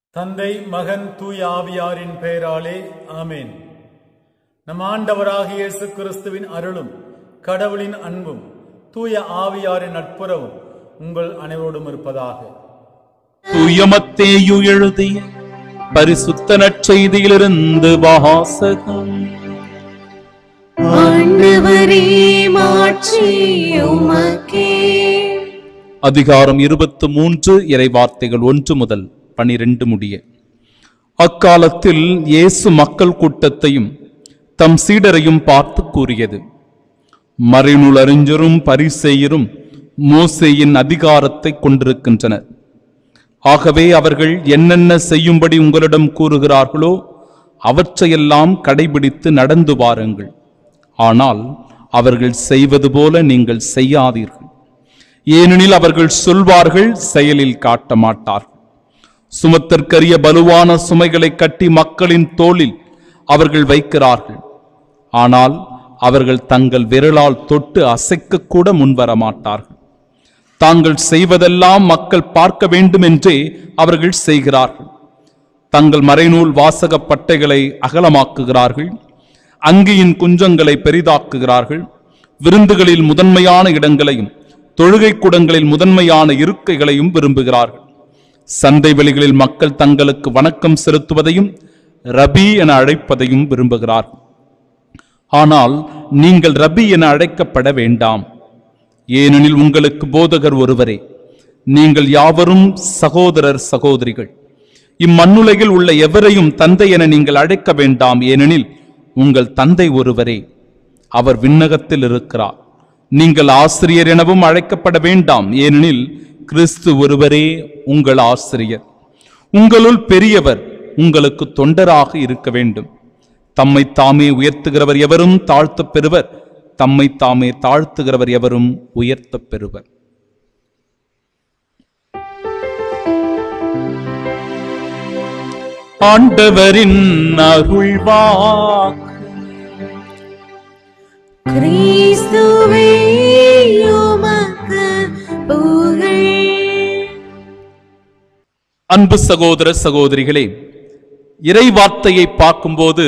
தந்தை மகன் தூய ஆவியாரின் பெயராலே ஆமென் நம் ஆண்டவராகிய இயேசு கிறிஸ்துவின் அருளும் கடவுளின் அன்பும் தூய ஆவியாரின் நட்புறவும் உங்கள் அனைவரோடும் இருப்பதாக தூயமத்தேயு எழுதிய பரிசுத்த நற்செய்தியிலிருந்து வாசகம் ஆண்டவரே மாட்சி உமக்கே அதிகாரம் இருபத்து மூன்று இறை வார்த்தைகள் ஒன்று முதல் பனிரெண்டு முடிய அக்காலத்தில் இயேசு மக்கள் கூட்டத்தையும் தம் சீடரையும் பார்த்து கூறியது மறைநூல் அறிஞரும் பரிசேயரும் மோசேயின் அதிகாரத்தை கொண்டிருக்கின்றனர் ஆகவே அவர்கள் என்னென்ன செய்யும்படி உங்களிடம் கூறுகிறார்களோ அவற்றையெல்லாம் கடைபிடித்து நடந்து வாருங்கள் ஆனால் அவர்கள் செய்வது போல நீங்கள் செய்யாதீர்கள் ஏனெனில் அவர்கள் சொல்வார்கள் செயலில் காட்ட மாட்டார்கள் சுமத்தற்கரிய பலுவான சுமைகளை கட்டி மக்களின் தோளில் அவர்கள் வைக்கிறார்கள் ஆனால் அவர்கள் தங்கள் விரலால் தொட்டு அசைக்க கூட முன்வர மாட்டார்கள் தாங்கள் செய்வதெல்லாம் மக்கள் பார்க்க வேண்டும் என்றே அவர்கள் செய்கிறார்கள் தங்கள் மறைநூல் வாசக பட்டைகளை அகலமாக்குகிறார்கள் அங்கியின் குஞ்சங்களை பெரிதாக்குகிறார்கள் விருந்துகளில் முதன்மையான இடங்களையும் தொழுகை கூடங்களில் முதன்மையான இருக்கைகளையும் விரும்புகிறார்கள் சந்தை வெளிகளில் மக்கள் தங்களுக்கு வணக்கம் செலுத்துவதையும் ரபி என அழைப்பதையும் விரும்புகிறார்கள் ஆனால் நீங்கள் ரபி என அழைக்கப்பட வேண்டாம் ஏனெனில் உங்களுக்கு போதகர் ஒருவரே நீங்கள் யாவரும் சகோதரர் சகோதரிகள் இம்மண்ணுலகில் உள்ள எவரையும் தந்தை என நீங்கள் அழைக்க வேண்டாம் ஏனெனில் உங்கள் தந்தை ஒருவரே அவர் விண்ணகத்தில் இருக்கிறார் நீங்கள் ஆசிரியர் எனவும் அழைக்கப்பட வேண்டாம் ஏனெனில் கிறிஸ்து ஒருவரே உங்கள் ஆசிரியர் உங்களுள் பெரியவர் உங்களுக்கு தொண்டராக இருக்க வேண்டும் தம்மை தாமே உயர்த்துகிறவர் எவரும் தாழ்த்தப் பெறுவர் தம்மை தாமே தாழ்த்துகிறவர் எவரும் உயர்த்தப் பெறுவர் ஆண்டவரின் அருள்வாக்கு கிறிஸ்துவே உமக்கு புகழ் அன்பு சகோதர சகோதரிகளே இறை வார்த்தையை பார்க்கும்போது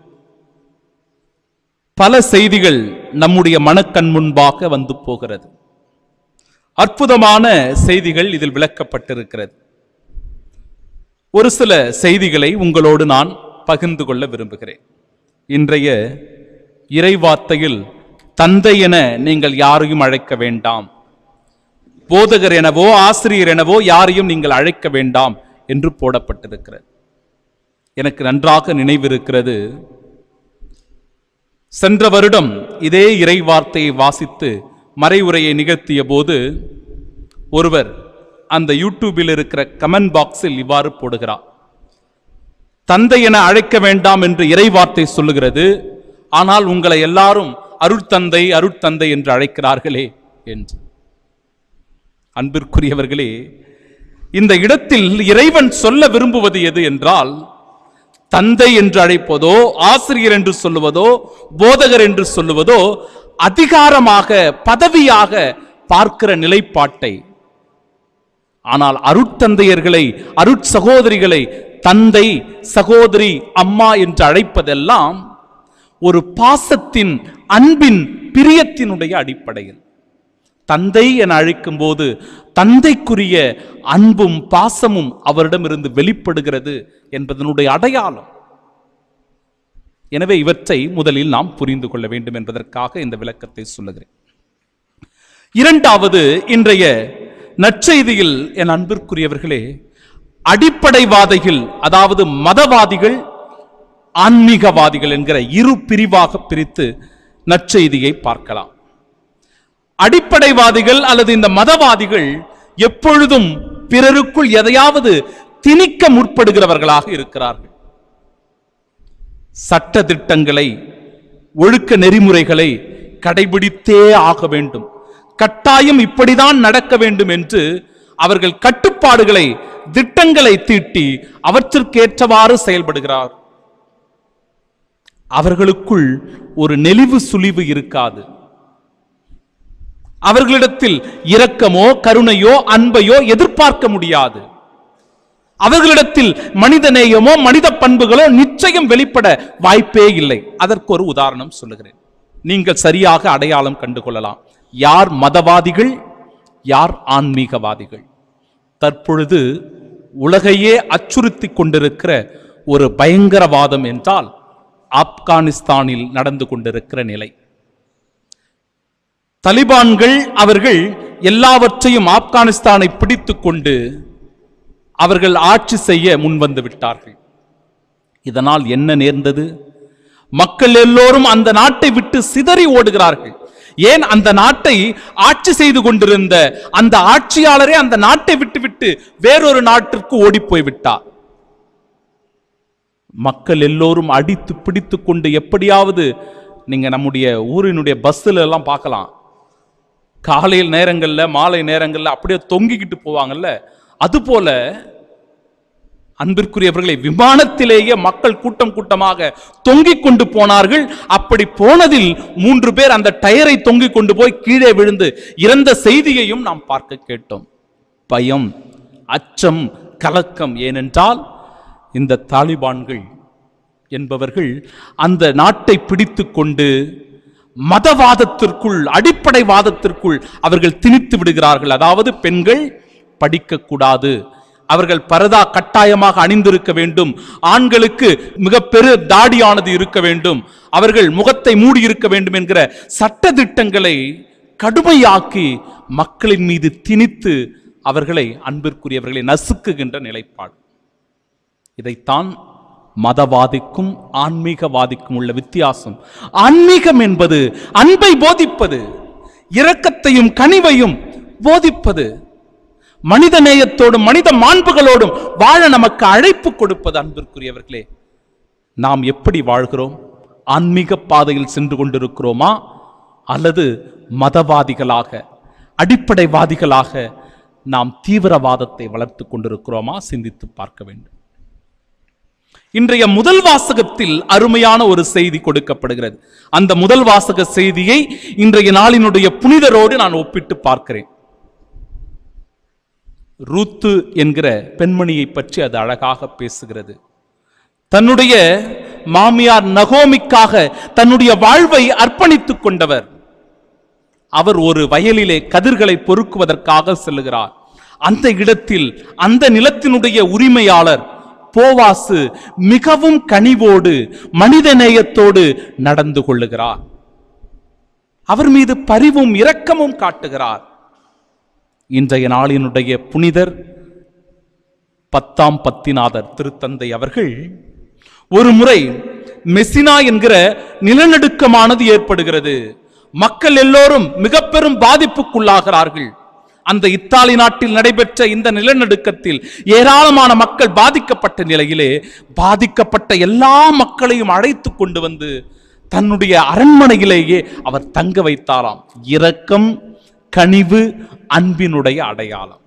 பல செய்திகள் நம்முடைய மனக்கண் முன்பாக வந்து போகிறது அற்புதமான செய்திகள் இதில் விளக்கப்பட்டிருக்கிறது ஒரு சில செய்திகளை உங்களோடு நான் பகிர்ந்து கொள்ள விரும்புகிறேன் இன்றைய இறை வார்த்தையில் தந்தை என நீங்கள் யாரையும் அழைக்க வேண்டாம் போதகர் எனவோ ஆசிரியர் எனவோ யாரையும் நீங்கள் அழைக்க வேண்டாம் என்று போடப்பட்டிருக்கிறது எனக்கு நன்றாக நினைவிருக்கிறது சென்ற வருடம் இதே இறை வார்த்தையை வாசித்து மறைவுரையை நிகழ்த்திய போது ஒருவர் அந்த யூடியூபில் இருக்கிற கமெண்ட் பாக்ஸில் இவ்வாறு போடுகிறார் தந்தை என அழைக்க வேண்டாம் என்று இறை வார்த்தை சொல்லுகிறது ஆனால் உங்களை எல்லாரும் அருட்தந்தை அருட்தந்தை என்று அழைக்கிறார்களே என்று அன்பிற்குரியவர்களே இந்த இடத்தில் இறைவன் சொல்ல விரும்புவது எது என்றால் தந்தை என்று அழைப்பதோ ஆசிரியர் என்று சொல்லுவதோ போதகர் என்று சொல்லுவதோ அதிகாரமாக பதவியாக பார்க்கிற நிலைப்பாட்டை ஆனால் அருட்தந்தையர்களை அருட்சகோதரிகளை தந்தை சகோதரி அம்மா என்று அழைப்பதெல்லாம் ஒரு பாசத்தின் அன்பின் பிரியத்தினுடைய அடிப்படையில் தந்தை என அழைக்கும் போது தந்தைக்குரிய அன்பும் பாசமும் அவரிடமிருந்து வெளிப்படுகிறது என்பதனுடைய அடையாளம் எனவே இவற்றை முதலில் நாம் புரிந்து கொள்ள வேண்டும் என்பதற்காக இந்த விளக்கத்தை சொல்லுகிறேன் இரண்டாவது இன்றைய நற்செய்தியில் என் அன்பிற்குரியவர்களே அடிப்படைவாதிகள் அதாவது மதவாதிகள் ஆன்மீகவாதிகள் என்கிற இரு பிரிவாக பிரித்து நற்செய்தியை பார்க்கலாம் அடிப்படைவாதிகள் அல்லது இந்த மதவாதிகள் எப்பொழுதும் பிறருக்குள் எதையாவது திணிக்க முற்படுகிறவர்களாக இருக்கிறார்கள் சட்ட திட்டங்களை ஒழுக்க நெறிமுறைகளை கடைபிடித்தே ஆக வேண்டும் கட்டாயம் இப்படிதான் நடக்க வேண்டும் என்று அவர்கள் கட்டுப்பாடுகளை திட்டங்களை தீட்டி அவற்றிற்கேற்றவாறு செயல்படுகிறார் அவர்களுக்குள் ஒரு நெளிவு சுழிவு இருக்காது அவர்களிடத்தில் இரக்கமோ கருணையோ அன்பையோ எதிர்பார்க்க முடியாது அவர்களிடத்தில் மனிதநேயமோ மனித பண்புகளோ நிச்சயம் வெளிப்பட வாய்ப்பே இல்லை அதற்கு ஒரு உதாரணம் சொல்லுகிறேன் நீங்கள் சரியாக அடையாளம் கண்டு கொள்ளலாம் யார் மதவாதிகள் யார் ஆன்மீகவாதிகள் தற்பொழுது உலகையே அச்சுறுத்தி கொண்டிருக்கிற ஒரு பயங்கரவாதம் என்றால் ஆப்கானிஸ்தானில் நடந்து கொண்டிருக்கிற நிலை தலிபான்கள் அவர்கள் எல்லாவற்றையும் ஆப்கானிஸ்தானை பிடித்துக் கொண்டு அவர்கள் ஆட்சி செய்ய முன்வந்து விட்டார்கள் இதனால் என்ன நேர்ந்தது மக்கள் எல்லோரும் அந்த நாட்டை விட்டு சிதறி ஓடுகிறார்கள் ஏன் அந்த நாட்டை ஆட்சி செய்து கொண்டிருந்த அந்த ஆட்சியாளரே அந்த நாட்டை விட்டுவிட்டு வேறொரு நாட்டிற்கு ஓடி போய் விட்டார் மக்கள் எல்லோரும் அடித்து பிடித்து கொண்டு எப்படியாவது நீங்க நம்முடைய ஊரினுடைய பஸ்ஸில் எல்லாம் பார்க்கலாம் காலையில் நேரங்கள்ல மாலை நேரங்கள்ல அப்படியே தொங்கிக்கிட்டு போவாங்கல்ல அதுபோல அன்பிற்குரியவர்களை விமானத்திலேயே மக்கள் கூட்டம் கூட்டமாக தொங்கிக் கொண்டு போனார்கள் அப்படி போனதில் மூன்று பேர் அந்த டயரை தொங்கிக் கொண்டு போய் கீழே விழுந்து இறந்த செய்தியையும் நாம் பார்க்க கேட்டோம் பயம் அச்சம் கலக்கம் ஏனென்றால் இந்த தாலிபான்கள் என்பவர்கள் அந்த நாட்டை பிடித்து கொண்டு மதவாதத்திற்குள் அடிப்படை வாதத்திற்குள் அவர்கள் திணித்து விடுகிறார்கள் அதாவது பெண்கள் படிக்கக்கூடாது அவர்கள் பரதா கட்டாயமாக அணிந்திருக்க வேண்டும் ஆண்களுக்கு மிக பெரு தாடியானது இருக்க வேண்டும் அவர்கள் முகத்தை மூடி இருக்க வேண்டும் என்கிற சட்ட திட்டங்களை கடுமையாக்கி மக்களின் மீது திணித்து அவர்களை அன்பிற்குரியவர்களை நசுக்குகின்ற நிலைப்பாடு இதைத்தான் மதவாதிக்கும் ஆன்மீகவாதிக்கும் உள்ள வித்தியாசம் ஆன்மீகம் என்பது அன்பை போதிப்பது இரக்கத்தையும் கனிவையும் போதிப்பது மனித நேயத்தோடும் மனித மாண்புகளோடும் வாழ நமக்கு அழைப்பு கொடுப்பது அன்பிற்குரியவர்களே நாம் எப்படி வாழ்கிறோம் ஆன்மீக பாதையில் சென்று கொண்டிருக்கிறோமா அல்லது மதவாதிகளாக அடிப்படைவாதிகளாக நாம் தீவிரவாதத்தை வளர்த்து கொண்டிருக்கிறோமா சிந்தித்து பார்க்க வேண்டும் இன்றைய முதல் வாசகத்தில் அருமையான ஒரு செய்தி கொடுக்கப்படுகிறது அந்த முதல் வாசக செய்தியை இன்றைய நாளினுடைய புனிதரோடு நான் ஒப்பிட்டு பார்க்கிறேன் ரூத்து என்கிற பெண்மணியை பற்றி அது அழகாக பேசுகிறது தன்னுடைய மாமியார் நகோமிக்காக தன்னுடைய வாழ்வை அர்ப்பணித்துக் கொண்டவர் அவர் ஒரு வயலிலே கதிர்களை பொறுக்குவதற்காக செல்லுகிறார் அந்த இடத்தில் அந்த நிலத்தினுடைய உரிமையாளர் போவாசு மிகவும் கனிவோடு மனிதநேயத்தோடு நடந்து கொள்ளுகிறார் அவர் மீது பரிவும் இரக்கமும் காட்டுகிறார் இன்றைய நாளினுடைய புனிதர் பத்தாம் பத்திநாதர் திருத்தந்தை அவர்கள் ஒரு முறை மெசினா என்கிற நிலநடுக்கமானது ஏற்படுகிறது மக்கள் எல்லோரும் மிக பெரும் பாதிப்புக்குள்ளாகிறார்கள் அந்த இத்தாலி நாட்டில் நடைபெற்ற இந்த நிலநடுக்கத்தில் ஏராளமான மக்கள் பாதிக்கப்பட்ட நிலையிலே பாதிக்கப்பட்ட எல்லா மக்களையும் அழைத்து கொண்டு வந்து தன்னுடைய அரண்மனையிலேயே அவர் தங்க வைத்தாராம் இரக்கம் கனிவு அன்பினுடைய அடையாளம்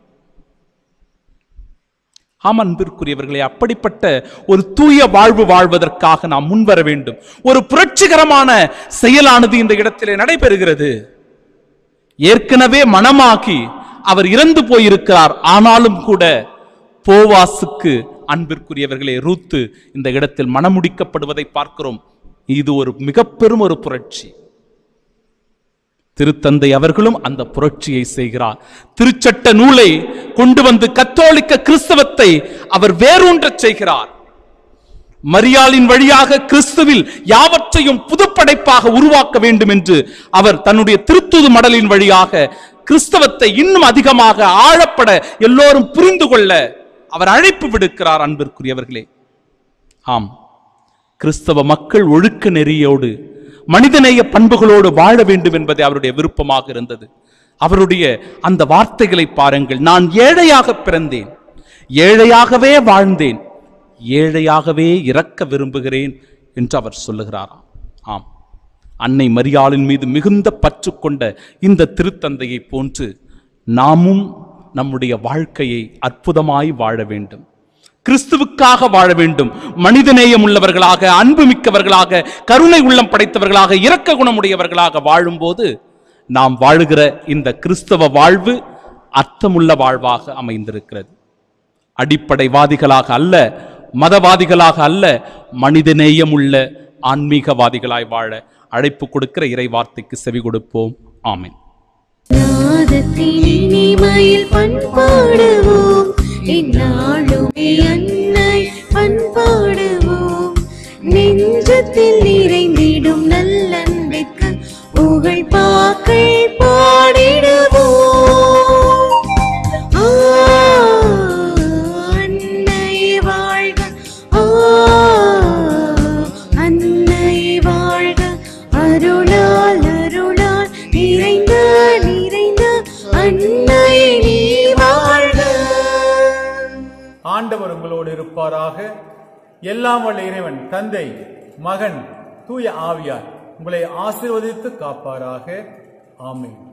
ஆம் அன்பிற்குரியவர்களே அப்படிப்பட்ட ஒரு தூய வாழ்வு வாழ்வதற்காக நாம் முன்வர வேண்டும் ஒரு புரட்சிகரமான செயலானது இந்த இடத்திலே நடைபெறுகிறது ஏற்கனவே மனமாகி அவர் இறந்து போயிருக்கிறார் ஆனாலும் கூட போவாசுக்கு அன்பிற்குரியவர்களே ரூத்து இந்த இடத்தில் மனமுடிக்கப்படுவதை பார்க்கிறோம் இது ஒரு மிக பெரும் ஒரு புரட்சி திருத்தந்தை அவர்களும் அந்த புரட்சியை செய்கிறார் திருச்சட்ட நூலை கொண்டு வந்து கத்தோலிக்க கிறிஸ்தவத்தை அவர் வேரூன்றச் செய்கிறார் மரியாளின் வழியாக கிறிஸ்துவில் யாவற்றையும் புதுப்படைப்பாக உருவாக்க வேண்டும் என்று அவர் தன்னுடைய திருத்துது மடலின் வழியாக கிறிஸ்தவத்தை இன்னும் அதிகமாக ஆழப்பட எல்லோரும் புரிந்து கொள்ள அவர் அழைப்பு விடுக்கிறார் அன்பிற்குரியவர்களே ஆம் கிறிஸ்தவ மக்கள் ஒழுக்க நெறியோடு மனிதநேய பண்புகளோடு வாழ வேண்டும் என்பது அவருடைய விருப்பமாக இருந்தது அவருடைய அந்த வார்த்தைகளை பாருங்கள் நான் ஏழையாக பிறந்தேன் ஏழையாகவே வாழ்ந்தேன் ஏழையாகவே இறக்க விரும்புகிறேன் என்று அவர் சொல்லுகிறாராம் ஆம் அன்னை மரியாளின் மீது மிகுந்த பற்று கொண்ட இந்த திருத்தந்தையை போன்று நாமும் நம்முடைய வாழ்க்கையை அற்புதமாய் வாழ வேண்டும் கிறிஸ்துவுக்காக வாழ வேண்டும் மனிதநேயம் உள்ளவர்களாக அன்பு மிக்கவர்களாக கருணை உள்ளம் படைத்தவர்களாக இரக்க குணமுடையவர்களாக வாழும்போது நாம் வாழுகிற இந்த கிறிஸ்தவ வாழ்வு அர்த்தமுள்ள வாழ்வாக அமைந்திருக்கிறது அடிப்படைவாதிகளாக அல்ல மதவாதிகளாக அல்ல மனிதநேயமுள்ள ஆன்மீகவாதிகளாய் வாழ அழைப்பு கொடுக்கிற இறை வார்த்தைக்கு செவி கொடுப்போம் ஆமென் நாதத்தின் இனிமையில் பண்பாடுவோம் இந்நாளுமே அன்னை பண்பாடுவோம் நெஞ்சத்தில் நிறைந்திடும் நல்லன்பிற்கு புகழ் பாக்கள் பாடிடுவோம் ஆ, அன்னை வாழ்க ஆ, அன்னை வாழ்க அருளால் அருளால் நிறைந்த நிறைந்த அன்னை நீ வாழ்க ஆண்டவர் உங்களோடு இருப்பாராக எல்லாம் வல்ல இறைவன் தந்தை மகன் தூய ஆவியார் உங்களை ஆசீர்வதித்து காப்பாராக ஆமென்